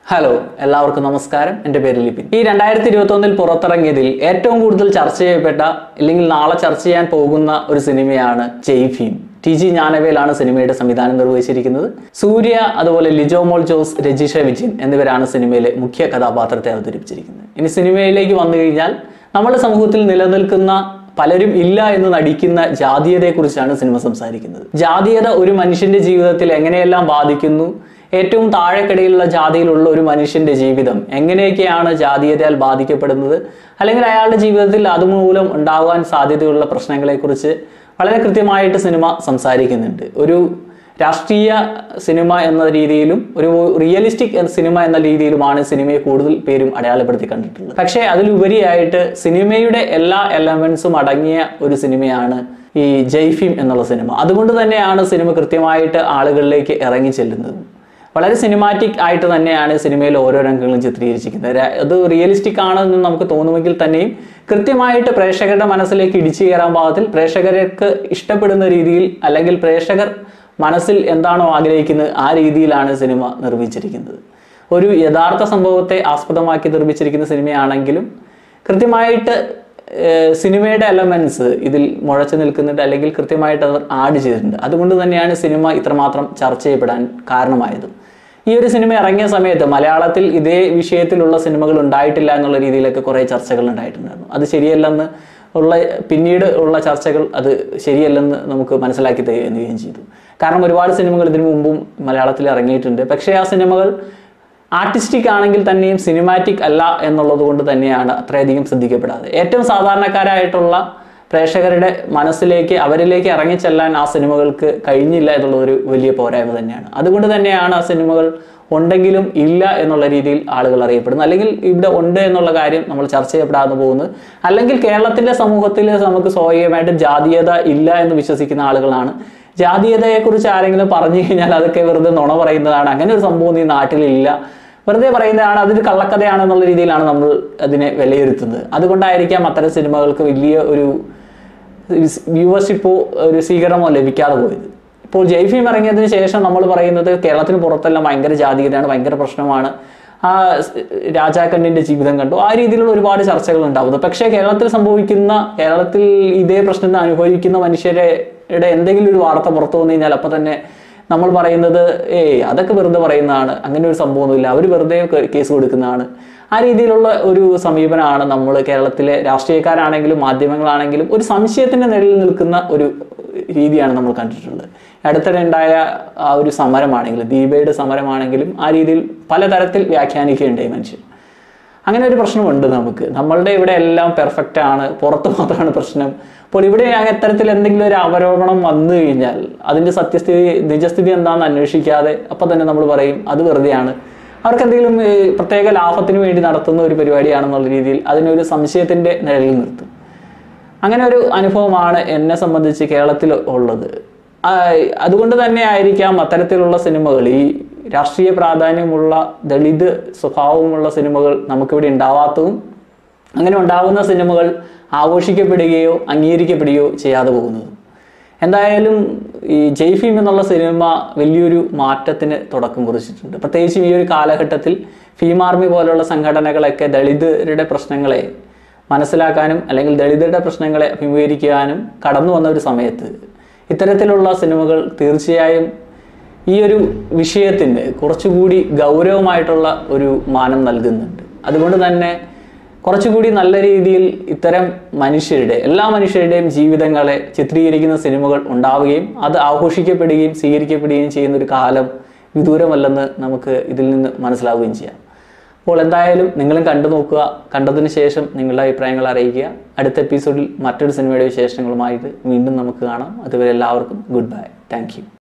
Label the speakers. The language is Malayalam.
Speaker 1: ഹലോ എല്ലാവർക്കും നമസ്കാരം എൻ്റെ പേര് ലിപിൻ ഈ രണ്ടായിരത്തി ഇരുപത്തി ഒന്നിൽ പുറത്തിറങ്ങിയതിൽ ഏറ്റവും കൂടുതൽ ചർച്ച ചെയ്യപ്പെട്ട അല്ലെങ്കിൽ നാളെ ചർച്ച ചെയ്യാൻ പോകുന്ന ഒരു സിനിമയാണ് ജയ് ഭീം ടി ജി ജ്ഞാനവേലാണ് സിനിമയുടെ സംവിധാനം നിർവഹിച്ചിരിക്കുന്നത് സൂര്യ അതുപോലെ ലിജോ മോൾ ജോസ് രജിഷ വിജയൻ എന്നിവരാണ് സിനിമയിലെ മുഖ്യ കഥാപാത്രത്തെ അവതരിപ്പിച്ചിരിക്കുന്നത് ഇനി സിനിമയിലേക്ക് വന്നു കഴിഞ്ഞാൽ നമ്മുടെ സമൂഹത്തിൽ നിലനിൽക്കുന്ന പലരും ഇല്ല എന്ന് നടിക്കുന്ന ജാതീയതയെക്കുറിച്ചാണ് സിനിമ സംസാരിക്കുന്നത് ജാതീയത ഒരു മനുഷ്യന്റെ ജീവിതത്തിൽ എങ്ങനെയെല്ലാം ബാധിക്കുന്നു ഏറ്റവും താഴെക്കടയിലുള്ള ജാതിയിലുള്ള ഒരു മനുഷ്യന്റെ ജീവിതം എങ്ങനെയൊക്കെയാണ് ജാതീയതയാൽ ബാധിക്കപ്പെടുന്നത് അല്ലെങ്കിൽ അയാളുടെ ജീവിതത്തിൽ അതുമൂലം ഉണ്ടാകാൻ സാധ്യതയുള്ള പ്രശ്നങ്ങളെക്കുറിച്ച് വളരെ കൃത്യമായിട്ട് സിനിമ സംസാരിക്കുന്നുണ്ട് ഒരു രാഷ്ട്രീയ സിനിമ എന്ന രീതിയിലും ഒരു റിയലിസ്റ്റിക് സിനിമ എന്ന രീതിയിലുമാണ് സിനിമയെ കൂടുതൽ പേരും അടയാളപ്പെടുത്തി കണ്ടിട്ടുള്ളത് പക്ഷേ അതിലുപരിയായിട്ട് സിനിമയുടെ എല്ലാ എലമെന്റ്സും അടങ്ങിയ ഒരു സിനിമയാണ് ഈ ജയ്ഫീം എന്നുള്ള സിനിമ അതുകൊണ്ട് തന്നെയാണ് സിനിമ കൃത്യമായിട്ട് ആളുകളിലേക്ക് ഇറങ്ങി ചെല്ലുന്നത് വളരെ സിനിമാറ്റിക് ആയിട്ട് തന്നെയാണ് സിനിമയിൽ ഓരോ രംഗങ്ങളും ചിത്രീകരിച്ചിരിക്കുന്നത് ര- അത് റിയലിസ്റ്റിക് ആണെന്ന് നമുക്ക് തോന്നുമെങ്കിൽ തന്നെയും കൃത്യമായിട്ട് പ്രേക്ഷകരുടെ മനസ്സിലേക്ക് ഇടിച്ചു കയറാൻ പാകത്തിൽ പ്രേക്ഷകർക്ക് ഇഷ്ടപ്പെടുന്ന രീതിയിൽ അല്ലെങ്കിൽ പ്രേക്ഷകർ മനസ്സിൽ എന്താണോ ആഗ്രഹിക്കുന്നത് ആ രീതിയിലാണ് സിനിമ നിർമ്മിച്ചിരിക്കുന്നത് ഒരു യഥാർത്ഥ സംഭവത്തെ ആസ്പദമാക്കി നിർമ്മിച്ചിരിക്കുന്ന സിനിമയാണെങ്കിലും കൃത്യമായിട്ട് ഏഹ്, സിനിമയുടെ എലമെന്റ്സ് ഇതിൽ മുഴച്ചു നിൽക്കുന്നുണ്ട് അല്ലെങ്കിൽ കൃത്യമായിട്ട് അവർ ആഡ് ചെയ്തിട്ടുണ്ട് അതുകൊണ്ട് തന്നെയാണ് സിനിമ ഇത്രമാത്രം ചർച്ച ചെയ്യപ്പെടാൻ കാരണമായതും ഈ ഒരു സിനിമ ഇറങ്ങിയ സമയത്ത് മലയാളത്തിൽ ഇതേ വിഷയത്തിലുള്ള സിനിമകൾ ഉണ്ടായിട്ടില്ല എന്നുള്ള രീതിയിലൊക്കെ കുറേ ചർച്ചകൾ ഉണ്ടായിട്ടുണ്ടായിരുന്നു അത് ശരിയല്ലെന്ന് ഉള്ള പിന്നീട് ഉള്ള ചർച്ചകൾ അത് ശരിയല്ലെന്ന് നമുക്ക് മനസ്സിലാക്കി തരികയും ചെയ്തു കാരണം ഒരുപാട് സിനിമകൾ ഇതിനു മുമ്പും മലയാളത്തിൽ ഇറങ്ങിയിട്ടുണ്ട് പക്ഷേ ആ സിനിമകൾ ആർട്ടിസ്റ്റിക് ആണെങ്കിൽ തന്നെയും സിനിമാറ്റിക് അല്ല എന്നുള്ളത് കൊണ്ട് തന്നെയാണ് അത്രയധികം ശ്രദ്ധിക്കപ്പെടാതെ ഏറ്റവും സാധാരണക്കാരായിട്ടുള്ള പ്രേക്ഷകരുടെ മനസ്സിലേക്ക് അവരിലേക്ക് ഇറങ്ങിച്ചെല്ലാൻ ആ സിനിമകൾക്ക് കഴിഞ്ഞില്ല എന്നുള്ളത് ഒരു വലിയ പോരായ്മ തന്നെയാണ് അതുകൊണ്ട് തന്നെയാണ് ആ സിനിമകൾ ഉണ്ടെങ്കിലും ഇല്ല എന്നുള്ള രീതിയിൽ ആളുകൾ അറിയപ്പെടുന്നത് അല്ലെങ്കിൽ ഇവിടെ ഉണ്ട് എന്നുള്ള കാര്യം നമ്മൾ ചർച്ച ചെയ്യപ്പെടാതെ പോകുന്നത് അല്ലെങ്കിൽ കേരളത്തിലെ സമൂഹത്തിൽ നമുക്ക് സ്വാഭാവികമായിട്ടും ജാതീയത ഇല്ല എന്ന് വിശ്വസിക്കുന്ന ആളുകളാണ് ജാതീയതയെക്കുറിച്ച് ആരെങ്കിലും പറഞ്ഞു കഴിഞ്ഞാൽ അതൊക്കെ വെറുതെ നുണ പറയുന്നതാണ് അങ്ങനെ ഒരു സംഭവം ഈ നാട്ടിലില്ല വെറുതെ പറയുന്നതാണ് അതൊരു കള്ളക്കഥയാണെന്നുള്ള രീതിയിലാണ് നമ്മൾ അതിനെ വിലയിരുത്തുന്നത് അതുകൊണ്ടായിരിക്കാം അത്തരം സിനിമകൾക്ക് വലിയ ഒരു വ്യൂവർഷിപ്പോ ഒരു സ്വീകരണമോ ലഭിക്കാതെ പോയത് ഇപ്പോൾ ജയ്ഫീം ഇറങ്ങിയതിന് ശേഷം നമ്മൾ പറയുന്നത് കേരളത്തിന് പുറത്തെല്ലാം ഭയങ്കര ജാതീയതയാണ് ഭയങ്കര പ്രശ്നമാണ് ആ സ് രാജാക്കണ്ണിന്റെ ജീവിതം കണ്ടു ആ രീതിയിലുള്ള ഒരുപാട് ചർച്ചകൾ ഉണ്ടാവുന്നത് പക്ഷേ കേരളത്തിൽ സംഭവിക്കുന്ന കേരളത്തിൽ ഇതേ പ്രശ്നം അനുഭവിക്കുന്ന മനുഷ്യരുടെ എന്തെങ്കിലും ഒരു വാർത്ത പുറത്തു വന്നു കഴിഞ്ഞാൽ അപ്പൊ തന്നെ നമ്മൾ പറയുന്നത് ഏയ് അതൊക്കെ വെറുതെ പറയുന്നതാണ് അങ്ങനെ ഒരു സംഭവമൊന്നുമില്ല അവർ വെറുതെ ക- കേസ് കൊടുക്കുന്നതാണ് ആ രീതിയിലുള്ള ഒരു സമീപനമാണ് നമ്മൾ കേരളത്തിലെ രാഷ്ട്രീയക്കാരാണെങ്കിലും മാധ്യമങ്ങളാണെങ്കിലും ഒരു സംശയത്തിന്റെ നിഴലിൽ നിൽക്കുന്ന ഒരു രീതിയാണ് നമ്മൾ കണ്ടിട്ടുള്ളത് അടുത്തിടെ ഉണ്ടായ ആ ഒരു സമരമാണെങ്കിലും ദീപയുടെ സമരമാണെങ്കിലും ആ രീതിയിൽ പലതരത്തിൽ വ്യാഖ്യാനിക്കുകയുണ്ടായി മനുഷ്യൻ അങ്ങനെ ഒരു പ്രശ്നമുണ്ട് നമുക്ക് നമ്മളുടെ ഇവിടെ എല്ലാം പെർഫെക്റ്റ് ആണ് പുറത്ത് മാത്രമാണ് പ്രശ്നം അപ്പോൾ ഇവിടെ അത്തരത്തിൽ എന്തെങ്കിലും ഒരു അവരോപണം വന്നു കഴിഞ്ഞാൽ അതിന്റെ സത്യസ്ഥിതി നിജസ്ഥിതി എന്താണെന്ന് അന്വേഷിക്കാതെ അപ്പൊ തന്നെ നമ്മൾ പറയും അത് വെറുതെയാണ് അവർക്ക് എന്തെങ്കിലും ഏഹ്, പ്രത്യേക ലാഭത്തിന് വേണ്ടി നടത്തുന്ന ഒരു പരിപാടിയാണെന്നുള്ള രീതിയിൽ അതിനൊരു സംശയത്തിന്റെ നിഴലിൽ നിർത്തും അങ്ങനെ ഒരു അനുഭവമാണ് എന്നെ സംബന്ധിച്ച് കേരളത്തിൽ ഉള്ളത് ആ, അതുകൊണ്ട് തന്നെ ആയിരിക്കാം അത്തരത്തിലുള്ള സിനിമകൾ ഈ രാഷ്ട്രീയ പ്രാധാന്യമുള്ള ദളിത് സ്വഭാവമുള്ള സിനിമകൾ നമുക്കിവിടെ ഉണ്ടാവാത്തതും അങ്ങനെ ഉണ്ടാകുന്ന സിനിമകൾ ആഘോഷിക്കപ്പെടുകയോ അംഗീകരിക്കപ്പെടുകയോ ചെയ്യാതെ പോകുന്നതും എന്തായാലും ഈ ജയ്ഫീം എന്നുള്ള സിനിമ വലിയൊരു മാറ്റത്തിന് തുടക്കം കുറിച്ചിട്ടുണ്ട് പ്രത്യേകിച്ചും ഈ ഒരു കാലഘട്ടത്തിൽ ഫീം ആർമി പോലുള്ള സംഘടനകളൊക്കെ ദളിതരുടെ പ്രശ്നങ്ങളെ മനസ്സിലാക്കാനും അല്ലെങ്കിൽ ദളിതരുടെ പ്രശ്നങ്ങളെ അഭിമുഖീകരിക്കാനും കടന്നു വന്ന ഒരു സമയത്ത് ഇത്തരത്തിലുള്ള സിനിമകൾ തീർച്ചയായും ഈ ഒരു വിഷയത്തിന് കുറച്ചുകൂടി ഗൗരവമായിട്ടുള്ള ഒരു മാനം നൽകുന്നുണ്ട് അതുകൊണ്ട് തന്നെ കുറച്ചുകൂടി നല്ല രീതിയിൽ ഇത്തരം മനുഷ്യരുടെ എല്ലാ മനുഷ്യരുടെയും ജീവിതങ്ങളെ ചിത്രീകരിക്കുന്ന സിനിമകൾ ഉണ്ടാവുകയും അത് ആഘോഷിക്കപ്പെടുകയും സ്വീകരിക്കപ്പെടുകയും ചെയ്യുന്ന ഒരു കാലം വിദൂരമല്ലെന്ന് നമുക്ക് ഇതിൽ നിന്ന് മനസ്സിലാവുകയും ചെയ്യാം അപ്പോൾ എന്തായാലും നിങ്ങളും കണ്ടു നോക്കുക കണ്ടതിന് ശേഷം നിങ്ങളുടെ അഭിപ്രായങ്ങൾ അറിയിക്കുക അടുത്ത എപ്പിസോഡിൽ മറ്റൊരു സിനിമയുടെ വിശേഷങ്ങളുമായിട്ട് വീണ്ടും നമുക്ക് കാണാം അതുവരെ എല്ലാവർക്കും ഗുഡ് ബൈ താങ്ക്